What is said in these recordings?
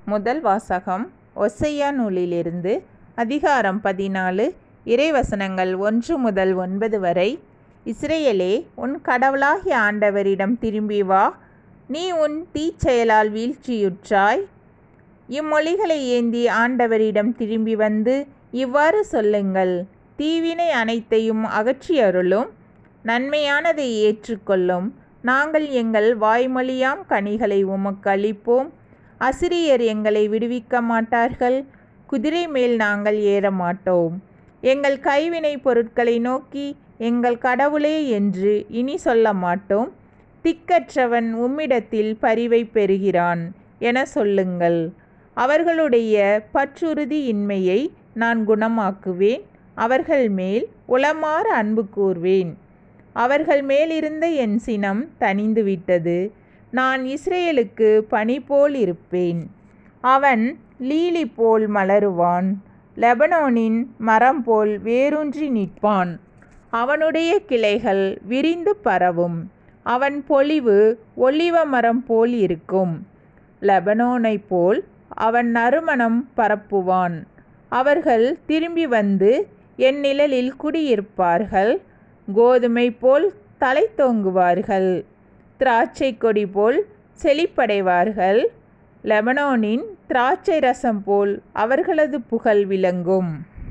முதல் வாசகம் ஒசையா நூலிலிருந்து அதிகாரம் பதினாலு இறைவசனங்கள் ஒன்று முதல் ஒன்பது வரை இஸ்ரேலே உன் கடவுளாகிய ஆண்டவரிடம் திரும்பி வா நீ உன் தீச்செயலால் வீழ்ச்சியுற்றாய் இம்மொழிகளை ஏந்தி ஆண்டவரிடம் திரும்பி வந்து இவ்வாறு சொல்லுங்கள் தீவினை அனைத்தையும் அகற்றி அருளும் நன்மையானதை ஏற்றுக்கொள்ளும் நாங்கள் எங்கள் வாய்மொழியாம் கனிகளை உமக்கு அளிப்போம் அசிரியர் எங்களை விடுவிக்க மாட்டார்கள் குதிரை மேல் நாங்கள் ஏற மாட்டோம் எங்கள் கைவினை பொருட்களை நோக்கி எங்கள் கடவுளே என்று இனி சொல்ல மாட்டோம் திக்கற்றவன் உம்மிடத்தில் பரிவை பெறுகிறான் என சொல்லுங்கள் அவர்களுடைய பற்றுறுதியின்மையை நான் குணமாக்குவேன் அவர்கள் மேல் உளமாற அன்பு கூர்வேன் அவர்கள் மேலிருந்த என் சினம் தணிந்துவிட்டது நான் இஸ்ரேலுக்கு பனி போல் இருப்பேன் அவன் லீலி போல் மலருவான் லெபனோனின் மரம் போல் வேரூன்றி நிற்பான் அவனுடைய கிளைகள் விரிந்து பரவும் அவன் பொலிவு ஒலிவ மரம் போல் இருக்கும் லெபனோனைப் போல் அவன் நறுமணம் பரப்புவான் அவர்கள் திரும்பி வந்து என் நிழலில் குடியிருப்பார்கள் கோதுமை போல் தலை தோங்குவார்கள் திராட்சை கொடி போல் செழிப்படைவார்கள் லெபனோனின் திராட்சை ரசம் போல் அவர்களது புகழ் விளங்கும்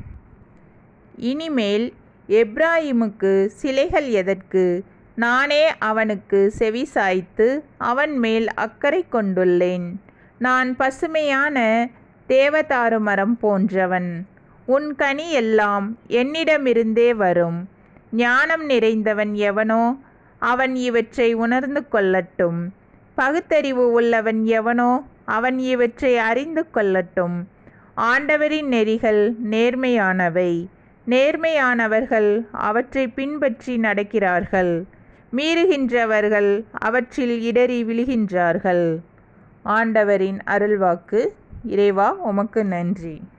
இனிமேல் எப்ராயிமுக்கு சிலைகள் எதற்கு நானே அவனுக்கு செவி சாய்த்து அவன் மேல் அக்கறை கொண்டுள்ளேன் நான் பசுமையான தேவதாரு மரம் போன்றவன் உன் கனி எல்லாம் என்னிடமிருந்தே வரும் ஞானம் நிறைந்தவன் எவனோ அவன் இவற்றை உணர்ந்து கொள்ளட்டும் பகுத்தறிவு உள்ளவன் எவனோ அவன் இவற்றை அறிந்து கொள்ளட்டும் ஆண்டவரின் நெறிகள் நேர்மையானவை நேர்மையானவர்கள் அவற்றை பின்பற்றி நடக்கிறார்கள் மீறுகின்றவர்கள் அவற்றில் இடறி விழுகின்றார்கள் ஆண்டவரின் அருள்வாக்கு இறைவா உமக்கு நன்றி